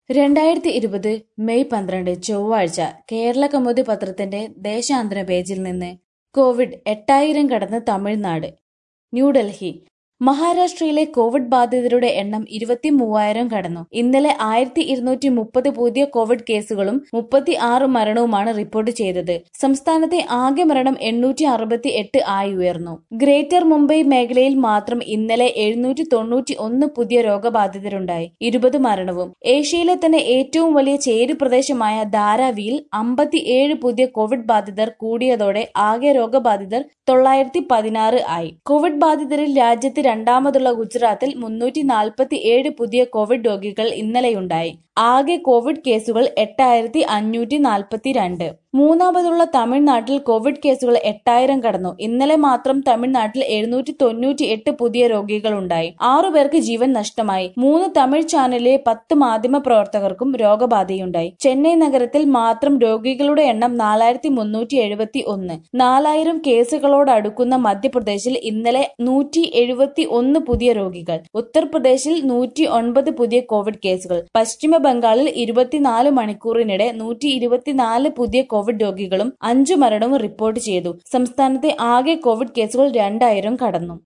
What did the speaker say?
രണ്ടായിരത്തി ഇരുപത് മെയ് പന്ത്രണ്ട് ചൊവ്വാഴ്ച കേരള കൗമുദി പത്രത്തിന്റെ ദേശാന്തര പേജിൽ നിന്ന് കോവിഡ് എട്ടായിരം കടന്ന് തമിഴ്നാട് ന്യൂഡൽഹി മഹാരാഷ്ട്രയിലെ കോവിഡ് ബാധിതരുടെ എണ്ണം ഇരുപത്തി മൂവായിരം കടന്നു ഇന്നലെ ആയിരത്തി ഇരുന്നൂറ്റി മുപ്പത് പുതിയ കോവിഡ് കേസുകളും മുപ്പത്തി ആറ് മരണവുമാണ് റിപ്പോർട്ട് ചെയ്തത് സംസ്ഥാനത്തെ ആകെ മരണം എണ്ണൂറ്റി അറുപത്തി എട്ട് ആയി ഉയർന്നു ഗ്രേറ്റർ മുംബൈ മേഖലയിൽ മാത്രം ഇന്നലെ എഴുന്നൂറ്റി തൊണ്ണൂറ്റി ഒന്ന് പുതിയ രോഗബാധിതരുണ്ടായി ഇരുപത് മരണവും ഏഷ്യയിലെ തന്നെ ഏറ്റവും വലിയ ചേരി പ്രദേശമായ ധാരാവിയിൽ അമ്പത്തിയേഴ് പുതിയ കോവിഡ് ബാധിതർ കൂടിയതോടെ ആകെ രോഗബാധിതർ തൊള്ളായിരത്തി പതിനാറ് ആയി കോവിഡ് ബാധിതരിൽ രാജ്യത്ത് രണ്ടാമതുള്ള ഗുജറാത്തിൽ മുന്നൂറ്റി നാൽപ്പത്തി ഏഴ് പുതിയ കോവിഡ് രോഗികൾ ഇന്നലെയുണ്ടായി ആകെ കോവിഡ് കേസുകൾ എട്ടായിരത്തി അഞ്ഞൂറ്റി നാൽപ്പത്തി രണ്ട് മൂന്നാമതുള്ള തമിഴ്നാട്ടിൽ കോവിഡ് കേസുകൾ എട്ടായിരം കടന്നു ഇന്നലെ മാത്രം തമിഴ്നാട്ടിൽ എഴുന്നൂറ്റി തൊണ്ണൂറ്റി എട്ട് പുതിയ രോഗികളുണ്ടായി ആറു പേർക്ക് ജീവൻ നഷ്ടമായി മൂന്ന് തമിഴ് ചാനലിലെ പത്ത് മാധ്യമ പ്രവർത്തകർക്കും രോഗബാധയുണ്ടായി ചെന്നൈ നഗരത്തിൽ മാത്രം രോഗികളുടെ എണ്ണം നാലായിരത്തി മുന്നൂറ്റി എഴുപത്തി ഒന്ന് നാലായിരം കേസുകളോടടുക്കുന്ന മധ്യപ്രദേശിൽ ഇന്നലെ നൂറ്റി എഴുപത്തി ഒന്ന് പുതിയ രോഗികൾ ഉത്തർപ്രദേശിൽ നൂറ്റി ഒൻപത് പുതിയ കോവിഡ് കേസുകൾ പശ്ചിമ ബംഗാളിൽ ഇരുപത്തിനാല് മണിക്കൂറിനിടെ നൂറ്റി ഇരുപത്തിനാല് പുതിയ കോവിഡ് രോഗികളും അഞ്ചു മരണവും റിപ്പോർട്ട് ചെയ്തു സംസ്ഥാനത്തെ ആകെ കോവിഡ് കേസുകൾ രണ്ടായിരം കടന്നു